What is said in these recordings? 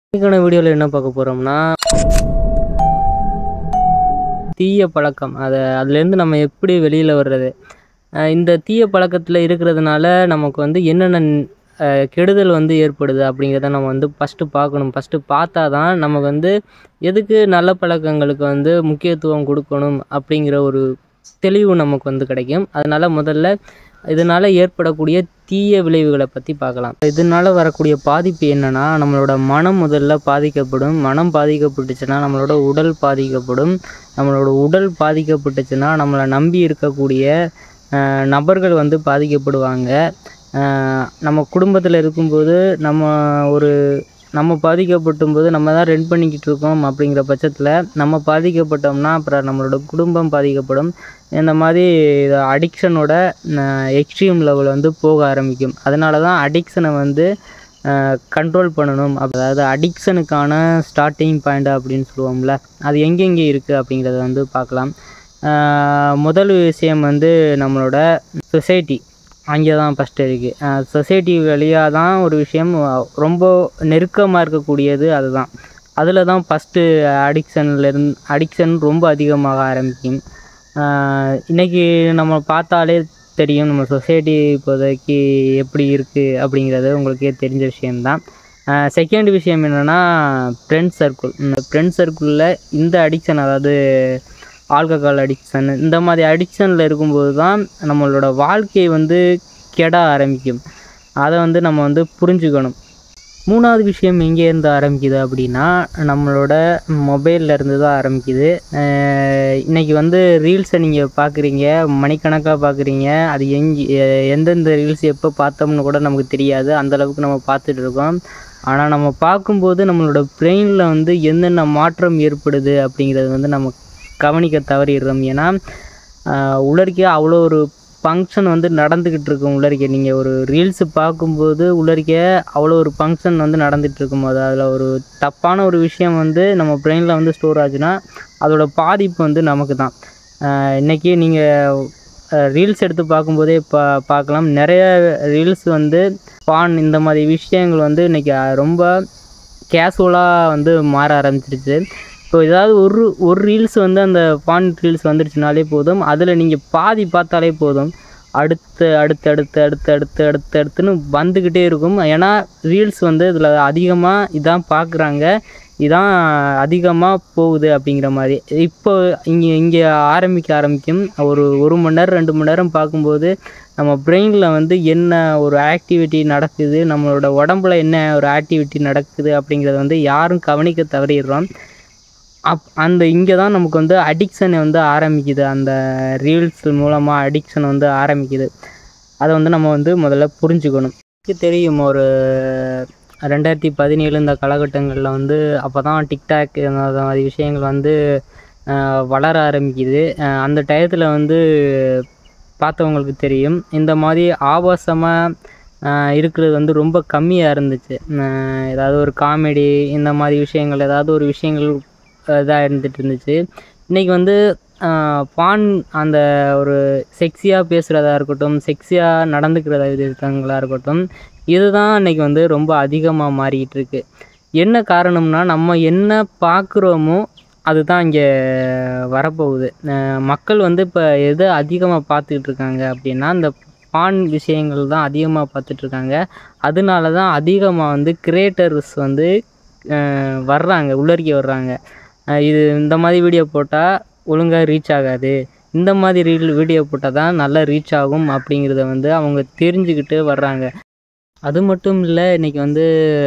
இன்னைக்கான வீடியோவில் என்ன பார்க்க போகிறோம்னா தீய பழக்கம் அதை அதுலேருந்து நம்ம எப்படி வெளியில் வர்றது அஹ் இந்த தீய பழக்கத்தில் இருக்கிறதுனால நமக்கு வந்து என்னென்ன அஹ், கெடுதல் வந்து ஏற்படுது அப்படிங்கிறத நம்ம வந்து ஃபஸ்ட்டு பார்க்கணும் ஃபஸ்ட்டு பார்த்தா தான் நமக்கு வந்து எதுக்கு நல்ல பழக்கங்களுக்கு வந்து முக்கியத்துவம் கொடுக்கணும் அப்படிங்கிற ஒரு தெளிவு நமக்கு வந்து கிடைக்கும் அதனால் முதல்ல இதனால் ஏற்படக்கூடிய தீய விளைவுகளை பற்றி பார்க்கலாம் இதனால் வரக்கூடிய பாதிப்பு என்னென்னா நம்மளோட மனம் முதல்ல பாதிக்கப்படும் மனம் பாதிக்கப்பட்டுச்சுன்னா நம்மளோட உடல் பாதிக்கப்படும் நம்மளோட உடல் பாதிக்கப்பட்டுச்சுன்னா நம்மளை நம்பி இருக்கக்கூடிய அஹ், நபர்கள் வந்து பாதிக்கப்படுவாங்க அஹ், நம்ம குடும்பத்தில் இருக்கும்போது நம்ம ஒரு நம்ம பாதிக்கப்பட்டும் போது நம்ம தான் ரெண்ட் பண்ணிக்கிட்டு இருக்கோம் அப்படிங்கிற பட்சத்தில் நம்ம பாதிக்கப்பட்டோம்னா அப்புறம் நம்மளோட குடும்பம் பாதிக்கப்படும் இந்த மாதிரி அடிக்ஷனோட எக்ஸ்ட்ரீம் லெவல் வந்து போக ஆரம்பிக்கும் அதனால தான் அடிக்ஷனை வந்து கண்ட்ரோல் பண்ணணும் அப்ப- அதாவது அடிக்ஷனுக்கான ஸ்டார்டிங் பாயிண்ட் அப்படின்னு சொல்லுவோம்ல அது எங்கெங்கே இருக்குது அப்படிங்கிறத வந்து பார்க்கலாம் அஹ் முதல் விஷயம் வந்து நம்மளோட சொசைட்டி அங்கே தான் ஃபஸ்ட்டு இருக்குது சொசைட்டி வழியாக தான் ஒரு விஷயம் அஹ், ரொம்ப நெருக்கமாக இருக்கக்கூடியது அதுதான் அதில் தான் ஃபஸ்ட்டு அடிக்ஷன்லேருந்து அடிக்ஷன் ரொம்ப அதிகமாக ஆரம்பிக்கும் ஆஹ் இன்னைக்கு நம்ம பார்த்தாலே தெரியும் நம்ம சொசைட்டி இப்போதைக்கு எப்படி இருக்குது அப்படிங்கிறது உங்களுக்கே தெரிஞ்ச விஷயம்தான் செகண்ட் விஷயம் என்னென்னா ஃப்ரெண்ட் சர்க்கிள் இந்த ஃப்ரெண்ட் சர்க்கிளில் இந்த அடிக்ஷன் அதாவது ஆல்கஹால் அடிக்ஷன் இந்த மாதிரி அடிக்ஷனில் இருக்கும்போது தான் நம்மளோட வாழ்க்கை வந்து கெட ஆரம்பிக்கும் அதை வந்து நம்ம வந்து புரிஞ்சுக்கணும் மூணாவது விஷயம் எங்கேருந்து ஆரம்பிக்குது அப்படின்னா நம்மளோட மொபைல்ல இருந்து தான் ஆரம்பிக்குது அஹ் இன்னைக்கு வந்து ரீல்ஸை நீங்கள் பார்க்குறீங்க மணிக்கணக்காக பார்க்குறீங்க அது எங்கே எந்தெந்த ரீல்ஸ் எப்போ பார்த்தோம்னு கூட நமக்கு தெரியாது அந்த அளவுக்கு நம்ம பார்த்துட்டு இருக்கோம் ஆனால் நம்ம பார்க்கும்போது நம்மளோட பிரெயினில் வந்து என்னென்ன மாற்றம் ஏற்படுது அப்படிங்கிறது வந்து நம்ம கவனிக்க தவறிடுறோம் ஏன்னா ஆஹ் உள்ளரிக்கே அவ்வளோ ஒரு ஃபங்க்ஷன் வந்து நடந்துக்கிட்டு இருக்கும் உள்ளரிக்கை நீங்கள் ஒரு ரீல்ஸு பார்க்கும்போது உள்ளரிக்கை அவ்வளோ ஒரு ஃபங்க்ஷன் வந்து நடந்துகிட்டு இருக்கும்போது அதில் ஒரு தப்பான ஒரு விஷயம் வந்து நம்ம பிரெயினில் வந்து ஸ்டோர் ஆச்சுன்னா அதோட பாதிப்பு வந்து நமக்கு தான் ஆஹ் இன்னைக்கு நீங்கள் ரீல்ஸ் எடுத்து பார்க்கும்போதே பா பார்க்கலாம் நிறைய ரீல்ஸ் வந்து பான் இந்த மாதிரி விஷயங்கள் வந்து இன்றைக்கி ரொம்ப கேஷுவலாக வந்து மாற ஆரம்பிச்சிருச்சு இப்போ ஏதாவது ஒரு ஒரு ரீல்ஸ் வந்து அந்த பான் ரீல்ஸ் வந்துடுச்சுனாலே போதும் அதில் நீங்கள் பாதி பார்த்தாலே போதும் அடுத்து அடுத்து அடுத்து அடுத்து அடுத்து அடுத்து அடுத்துன்னு வந்துக்கிட்டே இருக்கும் ஏன்னா ரீல்ஸ் வந்து இதில் அதிகமாக இதான் பார்க்குறாங்க இதான் அதிகமாக போகுது அப்படிங்கிற மாதிரி இப்போ இங்கே இங்கே ஆரம்பிக்க ஆரம்பிக்கும் ஒரு ஒரு மணி நேரம் ரெண்டு மணி நேரம் பார்க்கும்போது நம்ம பிரெயினில் வந்து என்ன ஒரு ஆக்டிவிட்டி நடக்குது நம்மளோட உடம்புல என்ன ஒரு ஆக்டிவிட்டி நடக்குது அப்படிங்கிறத வந்து யாரும் கவனிக்க தவறிடுறோம் அப் அந்த இங்கே தான் நமக்கு வந்து அடிக்ஷன் வந்து ஆரம்பிக்குது அந்த ரீல்ஸ் மூலமாக அடிக்ஷன் வந்து ஆரம்பிக்குது அதை வந்து நம்ம வந்து முதல்ல புரிஞ்சுக்கணும் எனக்கு தெரியும் ஒரு ரெண்டாயிரத்தி பதினேழு இந்த காலகட்டங்களில் வந்து அப்போ தான் டிக்டாக் அந்த மாதிரி விஷயங்கள் வந்து அஹ், வளர ஆரம்பிக்குது அஹ், அந்த டயத்தில் வந்து பார்த்தவங்களுக்கு தெரியும் இந்த மாதிரி ஆபாசமாக இருக்கிறது வந்து ரொம்ப கம்மியாக இருந்துச்சு அஹ், ஏதாவது ஒரு காமெடி இந்த மாதிரி விஷயங்கள் ஏதாவது ஒரு விஷயங்கள் இதாக இருந்துட்டு இருந்துச்சு இன்றைக்கி வந்து பான் அந்த ஒரு செக்ஸியாக பேசுகிறதா இருக்கட்டும் செக்ஸியாக நடந்துக்கிறதா விதங்களாக இருக்கட்டும் இதுதான் இன்றைக்கி வந்து ரொம்ப அதிகமாக மாறிக்கிட்டு இருக்கு என்ன காரணம்னா நம்ம என்ன பார்க்குறோமோ அதுதான் இங்கே வரப்போகுது அஹ் மக்கள் வந்து இப்போ எதை அதிகமாக பார்த்துக்கிட்டு இருக்காங்க அப்படின்னா இந்த பான் விஷயங்கள் தான் அதிகமாக பார்த்துட்ருக்காங்க அதனால தான் அதிகமாக வந்து கிரியேட்டர்ஸ் வந்து அஹ் வர்றாங்க உள்ளறிக்கை வர்றாங்க அஹ் இது இந்த மாதிரி வீடியோ போட்டால் ஒழுங்காக ரீச் ஆகாது இந்த மாதிரி ரீல் வீடியோ போட்டால் தான் நல்லா ரீச் ஆகும் அப்படிங்கிறத வந்து அவங்க தெரிஞ்சுக்கிட்டு வர்றாங்க அது மட்டும் இல்லை இன்றைக்கி வந்து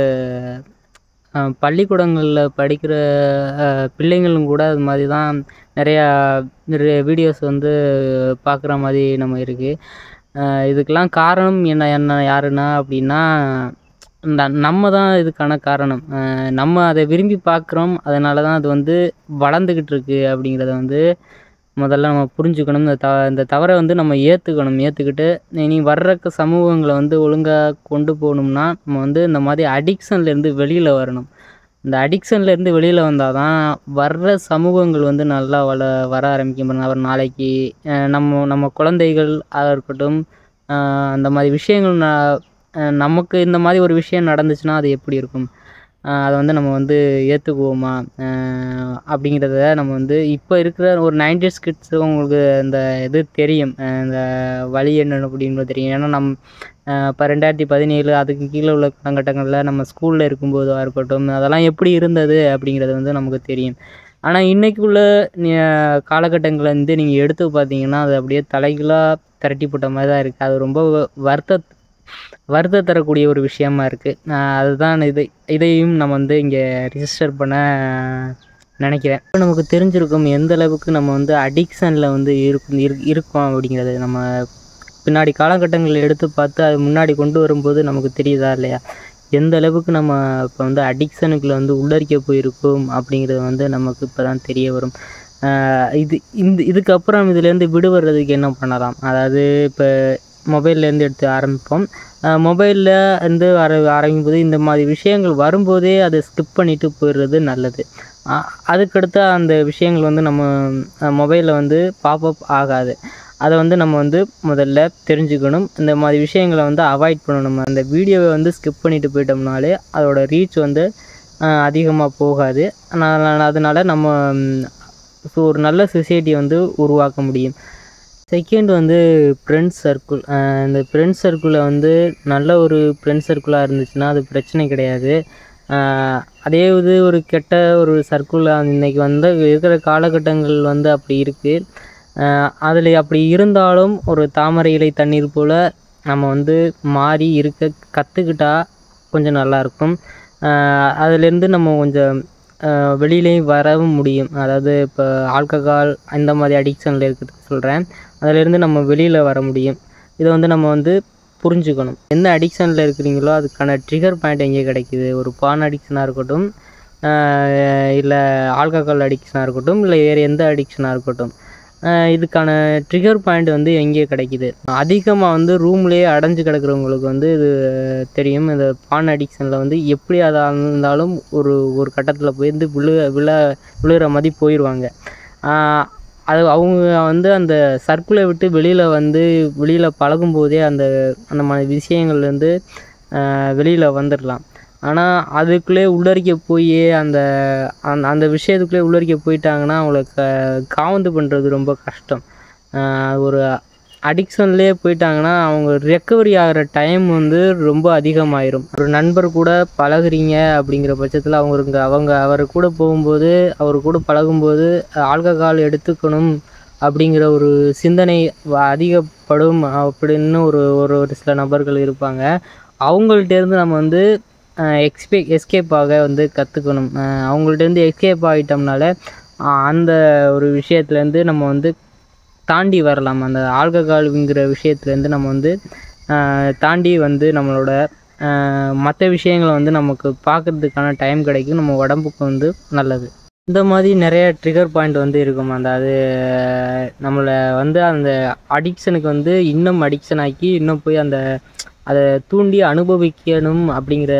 பள்ளிக்கூடங்களில் படிக்கிற அஹ், பிள்ளைங்களும் கூட அது மாதிரி தான் நிறையா வீடியோஸ் வந்து பார்க்குற மாதிரி நம்ம இருக்குது இதுக்கெல்லாம் காரணம் என்ன என்ன யாருன்னா அப்படின்னா ந- நம்ம தான் இதுக்கான காரணம் அஹ், நம்ம அதை விரும்பி பார்க்குறோம் அதனால தான் அது வந்து வளர்ந்துக்கிட்டு இருக்கு அப்படிங்கிறத வந்து முதல்ல நம்ம புரிஞ்சுக்கணும் இந்த த இந்த தவறை வந்து நம்ம ஏற்றுக்கணும் ஏற்றுக்கிட்டு இனி வர்ற க- சமூகங்களை வந்து ஒழுங்காக கொண்டு போகணும்னா நம்ம வந்து இந்த மாதிரி அடிக்ஷன்லேருந்து வெளியில் வரணும் இந்த அடிக்ஷன்லேருந்து வெளியில் வந்தால் தான் வர்ற சமூகங்கள் வந்து நல்லா வள வர ஆரம்பிக்கும் பாருங்க. அப்புறம் நாளைக்கு அஹ், நம்ம நம்ம குழந்தைகள் ஆக இருக்கட்டும் அஹ், அந்த மாதிரி விஷயங்கள் ந- அஹ், நமக்கு இந்த மாதிரி ஒரு விஷயம் நடந்துச்சுன்னா அது எப்படி இருக்கும் அதை வந்து நம்ம வந்து ஏற்றுக்குவோமா அப்படிங்கிறத நம்ம வந்து இப்போ இருக்கிற ஒரு நைன்டிஸ் கிட்ஸு உங்களுக்கு இந்த இது தெரியும் அஹ் இந்த வழி என்னென்னு அப்படின்றது தெரியும் ஏன்னா நம் இப்போ ரெண்டாயிரத்தி பதினேழு அதுக்கு கீழே உள்ள காலகட்டங்களில் நம்ம ஸ்கூலில் இருக்கும்போதாக இருக்கட்டும் அதெல்லாம் எப்படி இருந்தது அப்படிங்கிறது வந்து நமக்கு தெரியும் ஆனால் இன்றைக்கி உள்ள காலகட்டங்களை வந்து நீங்கள் எடுத்து பார்த்தீங்கன்னா அது அப்படியே தலைகீழாக திரட்டி போட்ட மாதிரி தான் இருக்குது அது ரொம்ப வருத்த வருத்தம் தரக்கூடிய ஒரு விஷயமா இருக்குது அதுதான் இது இதையும் நம்ம வந்து இங்கே ரிஜிஸ்டர் பண்ண நினைக்கிறேன் இப்போ நமக்கு தெரிஞ்சிருக்கும் எந்த அளவுக்கு நம்ம வந்து அடிக்ஷனில் வந்து இருக்கும் இரு- இருக்கோம் அப்படிங்கிறது நம்ம பின்னாடி காலகட்டங்களில் எடுத்து பார்த்து அது முன்னாடி கொண்டு வரும்போது நமக்கு தெரியுதா இல்லையா எந்த அளவுக்கு நம்ம இப்போ வந்து அடிக்ஷனுக்குள்ள வந்து உள்ளரிக்க போயிருக்கோம் அப்படிங்கிறது வந்து நமக்கு இப்போ தான் தெரிய வரும் ஆஹ் இது இந்த இதுக்கப்புறம் இதுலேருந்து விடுபடுறதுக்கு என்ன பண்ணலாம் அதாவது இப்போ மொபைல்லேருந்து எடுத்து ஆரம்பிப்போம் மொபைலில் இருந்து ஆர ஆரம்பிக்கும் போது இந்த மாதிரி விஷயங்கள் வரும்போதே அதை ஸ்கிப் பண்ணிட்டு போயிடுறது நல்லது அ- அதுக்கடுத்து அந்த விஷயங்கள் வந்து நம்ம மொபைலில் வந்து பாப்அப் ஆகாது அதை வந்து நம்ம வந்து முதல்ல தெரிஞ்சுக்கணும் இந்த மாதிரி விஷயங்களை வந்து அவாய்ட் பண்ணணும் அந்த வீடியோவை வந்து ஸ்கிப் பண்ணிட்டு போயிட்டோம்னாலே அதோட ரீச் வந்து அதிகமாக போகாது அதனால் அதனால் நம்ம ஸோ ஒரு நல்ல சொசைட்டியை வந்து உருவாக்க முடியும் செகண்ட் வந்து ஃப்ரெண்ட்ஸ் சர்க்கிள் இந்த ஃப்ரெண்ட்ஸ் சர்க்கிளில் வந்து நல்ல ஒரு ஃப்ரெண்ட்ஸ் சர்க்கிளாக இருந்துச்சுன்னா அது பிரச்சனை கிடையாது ஆஹ் அதே இது ஒரு கெட்ட ஒரு சர்க்கிளாக இன்னைக்கு வந்து இருக்கிற காலகட்டங்கள் வந்து அப்படி இருக்குது அதில் அப்படி இருந்தாலும் ஒரு தாமரை இலை தண்ணீர் போல் நம்ம வந்து மாறி இருக்க கற்றுக்கிட்டா கொஞ்சம் நல்லாயிருக்கும் அதுலேருந்து நம்ம கொஞ்சம் ஆஹ் வெளியிலையும் வரவும் முடியும் அதாவது இப்போ ஆல்கஹால் இந்த மாதிரி அடிக்ஷனில் இருக்கிறதுக்கு சொல்கிறேன் அதிலேருந்து நம்ம வெளியில் வர முடியும் இதை வந்து நம்ம வந்து புரிஞ்சுக்கணும் எந்த அடிக்ஷனில் இருக்கிறீங்களோ அதுக்கான ட்ரிகர் பாயிண்ட் எங்கே கிடைக்குது ஒரு பான் அடிக்ஷனாக இருக்கட்டும் இல்லை ஆல்கஹால் அடிக்ஷனாக இருக்கட்டும் இல்லை வேறு எந்த அடிக்ஷனாக இருக்கட்டும் ஆஹ் இதுக்கான ட்ரிகர் பாயிண்ட் வந்து எங்கே கிடைக்குது அதிகமாக வந்து ரூம்லேயே அடைஞ்சு கிடக்கிறவங்களுக்கு வந்து இது தெரியும் இந்த பான் அடிக்ஷனில் வந்து எப்படி அதாக இருந்தாலும் ஒரு ஒரு கட்டத்தில் போய் வந்து விழு விழ விழுகிற மாதிரி போயிடுவாங்க ஆஹ் அது அவங்க வந்து அந்த சர்க்குலை விட்டு வெளியில் வந்து வெளியில் பழகும்போதே அந்த அந்த மாதிரி விஷயங்கள்லேருந்து வெளியில் வந்துடலாம் ஆனால் அதுக்குள்ளே உள்ளரிக்க போய் அந்த அந்த அந்த விஷயத்துக்குள்ளே உள்ளரிக்க போயிட்டாங்கன்னா அவங்கள க காவந்து பண்ணுறது ரொம்ப கஷ்டம் ஆஹ் ஒரு அடிக்ஷன்லேயே போயிட்டாங்கன்னா அவங்க ரெக்கவரி ஆகிற டைம் வந்து ரொம்ப அதிகமாயிரும் ஒரு நண்பர் கூட பழகுறீங்க அப்படிங்கிற பட்சத்தில் அவங்களுக்கு அவங்க அவர் கூட போகும்போது அவர் கூட பழகும்போது ஆல்கஹால் எடுத்துக்கணும் அப்படிங்கிற ஒரு சிந்தனை வ- அதிகப்படும் அப்படின்னு ஒரு ஒரு ஒரு சில நபர்கள் இருப்பாங்க அவங்கள்ட்டேருந்து நம்ம வந்து எக்ஸ்பே எஸ்கேப் ஆக வந்து கற்றுக்கணும் அவங்கள்ட்டேருந்து எஸ்கேப் ஆகிட்டோம்னால அஹ் அந்த ஒரு விஷயத்துலேருந்து நம்ம வந்து தாண்டி வரலாம் அந்த ஆல்கஹாலுங்கிற விஷயத்துலேருந்து நம்ம வந்து ஆஹ் தாண்டி வந்து நம்மளோட மற்ற விஷயங்களை வந்து நமக்கு பார்க்கறதுக்கான டைம் கிடைக்கும் நம்ம உடம்புக்கு வந்து நல்லது இந்த மாதிரி நிறைய ட்ரிகர் பாயிண்ட் வந்து இருக்கும் அந்த அது நம்மளை வந்து அந்த அடிக்ஷனுக்கு வந்து இன்னும் அடிக்ஷன் ஆக்கி இன்னும் போய் அந்த அதை தூண்டி அனுபவிக்கணும் அப்படிங்கிற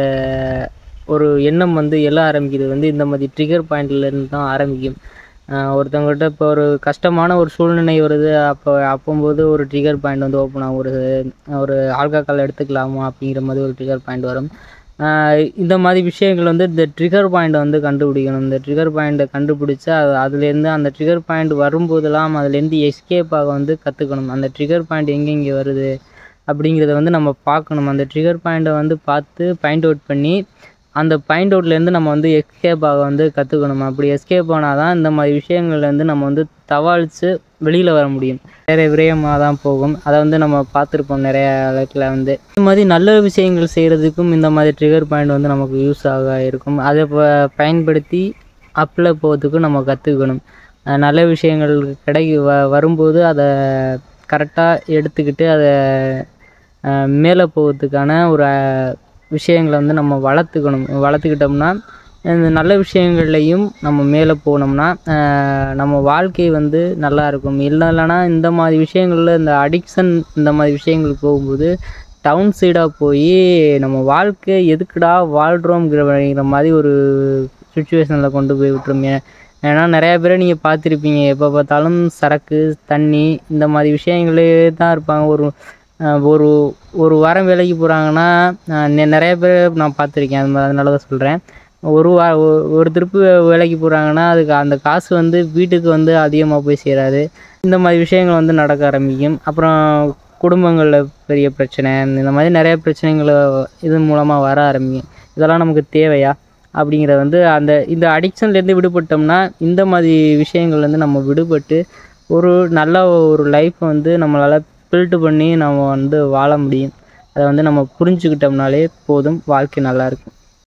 ஒரு எண்ணம் வந்து எல்லாம் ஆரம்பிக்கிறது வந்து இந்த மாதிரி ட்ரிகர் பாயிண்ட்லேருந்து தான் ஆரம்பிக்கும் ஆஹ் ஒருத்தவங்ககிட்ட இப்போ ஒரு கஷ்டமான ஒரு சூழ்நிலை வருது அப்போ அப்போம்போது ஒரு ட்ரிகர் பாயிண்ட் வந்து ஓப்பன் ஆகும் ஒரு ஒரு ஆல்கஹால் எடுத்துக்கலாமா அப்படிங்கிற மாதிரி ஒரு ட்ரிகர் பாயிண்ட் வரும் ஆஹ் இந்த மாதிரி விஷயங்கள் வந்து இந்த ட்ரிகர் பாயிண்ட்டை வந்து கண்டுபிடிக்கணும் இந்த ட்ரிகர் பாயிண்ட்டை கண்டுபிடிச்சா அது அதுலேருந்து அந்த ட்ரிகர் பாயிண்ட் வரும்போதெல்லாம் அதுலேருந்து எஸ்கேப் ஆக வந்து கற்றுக்கணும் அந்த ட்ரிகர் பாயிண்ட் எங்கெங்கே வருது அப்படிங்கிறத வந்து நம்ம பார்க்கணும் அந்த ட்ரிகர் பாயிண்ட்டை வந்து பார்த்து பாயிண்ட் அவுட் பண்ணி அந்த பாயிண்ட் அவுட்லேருந்து நம்ம வந்து எஸ்கேப் ஆக வந்து கற்றுக்கணும் அப்படி எஸ்கேப் ஆனால் தான் இந்த மாதிரி விஷயங்கள்லேருந்து நம்ம வந்து தவாளித்து வெளியில் வர முடியும் வேறு விரயமாக தான் போகும் அதை வந்து நம்ம பார்த்துருப்போம் நிறைய இடத்துல வந்து இந்த மாதிரி நல்ல விஷயங்கள் செய்கிறதுக்கும் இந்த மாதிரி ட்ரிகர் பாயிண்ட் வந்து நமக்கு யூஸ் ஆக இருக்கும் அதை ப- பயன்படுத்தி அப்பில் போகிறதுக்கும் நம்ம கற்றுக்கணும் நல்ல விஷயங்கள் கிடை வ வரும்போது அதை கரெக்டாக எடுத்துக்கிட்டு அதை அஹ், மேலே போகிறதுக்கான ஒரு அஹ், விஷயங்களை வந்து நம்ம வளர்த்துக்கணும் வளர்த்துக்கிட்டோம்னா இந்த நல்ல விஷயங்கள்லையும் நம்ம மேலே போனோம்னா அஹ், நம்ம வாழ்க்கை வந்து நல்லா இருக்கும் இல்லை இல்லைன்னா இந்த மாதிரி விஷயங்களில் இந்த அடிக்ஷன் இந்த மாதிரி விஷயங்கள் போகும்போது டவுன் சைடாக போய் நம்ம வாழ்க்கை எதுக்குடா வாழ்கிறோங்கிற மாதிரி ஒரு சுச்சுவேஷனில் கொண்டு போய் விட்டுருமே ஏன்னா நிறையா பேரை நீங்கள் பார்த்துருப்பீங்க எப்போ பார்த்தாலும் சரக்கு தண்ணி இந்த மாதிரி விஷயங்களே தான் இருப்பாங்க ஒரு அஹ், ஒரு ஒரு வாரம் வேலைக்கு போகிறாங்கன்னா நிறைய பேர் நான் பார்த்துருக்கேன் அது மாதிரி அதனால தான் சொல்கிறேன் ஒரு வா ஒ- ஒரு திருப்பு வேலைக்கு போகிறாங்கன்னா அதுக்கு அந்த காசு வந்து வீட்டுக்கு வந்து அதிகமாக போய் சேராது இந்த மாதிரி விஷயங்கள் வந்து நடக்க ஆரம்பிக்கும் அப்புறம் குடும்பங்களில் பெரிய பிரச்சனை இந்த மாதிரி நிறைய பிரச்சனைகள் இது மூலமாக வர ஆரம்பிக்கும் இதெல்லாம் நமக்கு தேவையா அப்படிங்கிறது வந்து அந்த இந்த அடிக்ஷன்லேருந்து விடுபட்டோம்னா இந்த மாதிரி விஷயங்கள்லேருந்து நம்ம விடுபட்டு ஒரு நல்ல ஒரு லைஃப்பை வந்து நம்மளால் பில்ட் பண்ணி நம்ம வந்து வாழ முடியும் அதை வந்து நம்ம புரிஞ்சுக்கிட்டோம்னாலே போதும் வாழ்க்கை நல்லா இருக்கும்